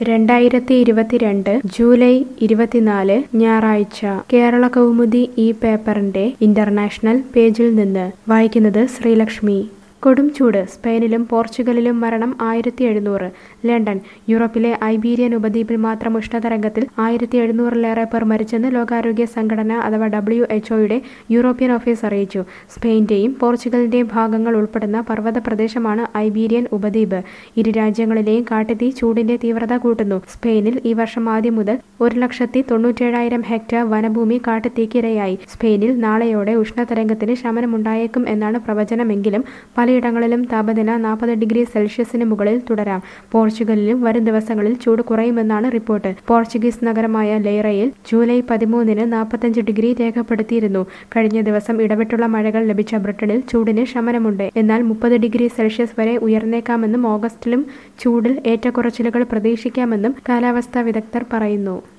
രണ്ടായിരത്തി ഇരുപത്തിരണ്ട് ജൂലൈ ഇരുപത്തിനാല് ഞായറാഴ്ച കേരള കൗമുദി ഈ പേപ്പറിന്റെ ഇന്റർനാഷണൽ പേജിൽ നിന്ന് വായിക്കുന്നത് ശ്രീലക്ഷ്മി കൊടും ചൂട് സ്പെയിനിലും പോർച്ചുഗലിലും മരണം ആയിരത്തി എഴുന്നൂറ് ലണ്ടൻ യൂറോപ്പിലെ ഐബീരിയൻ ഉപദ്വീപിൽ മാത്രം ഉഷ്ണതരംഗത്തിൽ ആയിരത്തി എഴുന്നൂറിലേറെ പേർ മരിച്ചെന്ന് ലോകാരോഗ്യ സംഘടന അഥവാ ഡബ്ല്യു എച്ച്ഒയുടെ യൂറോപ്യൻ ഓഫീസ് അറിയിച്ചു സ്പെയിന്റെയും പോർച്ചുഗലിന്റെയും ഭാഗങ്ങൾ ഉൾപ്പെടുന്ന പർവ്വത പ്രദേശമാണ് ഐബീരിയൻ ഉപദ്വീപ് ഇരു രാജ്യങ്ങളിലെയും കാട്ടുതീ ചൂടിന്റെ തീവ്രത കൂട്ടുന്നു സ്പെയിനിൽ ഈ വർഷം ആദ്യം മുതൽ ഒരു ലക്ഷത്തി തൊണ്ണൂറ്റേഴായിരം ഹെക്ടർ വനഭൂമി കാട്ടുതീക്കിരയായി സ്പെയിനിൽ നാളെയോടെ ഉഷ്ണതരംഗത്തിന് ശമനമുണ്ടായേക്കും എന്നാണ് പ്രവചനമെങ്കിലും പലയിടങ്ങളിലും താപനില നാൽപ്പത് ഡിഗ്രി സെൽഷ്യസിന് മുകളിൽ തുടരാം പോർച്ചുഗലിലും വരും ദിവസങ്ങളിൽ ചൂട് കുറയുമെന്നാണ് റിപ്പോർട്ട് പോർച്ചുഗീസ് നഗരമായ ലെയ്റയിൽ ജൂലൈ പതിമൂന്നിന് നാൽപ്പത്തഞ്ച് ഡിഗ്രി രേഖപ്പെടുത്തിയിരുന്നു കഴിഞ്ഞ ദിവസം ഇടവിട്ടുള്ള മഴകൾ ലഭിച്ച ബ്രിട്ടനിൽ ചൂടിന് ശമനമുണ്ട് എന്നാൽ മുപ്പത് ഡിഗ്രി സെൽഷ്യസ് വരെ ഉയർന്നേക്കാമെന്നും ഓഗസ്റ്റിലും ചൂടിൽ ഏറ്റക്കുറച്ചിലുകൾ പ്രതീക്ഷിക്കാമെന്നും കാലാവസ്ഥാ വിദഗ്ധർ പറയുന്നു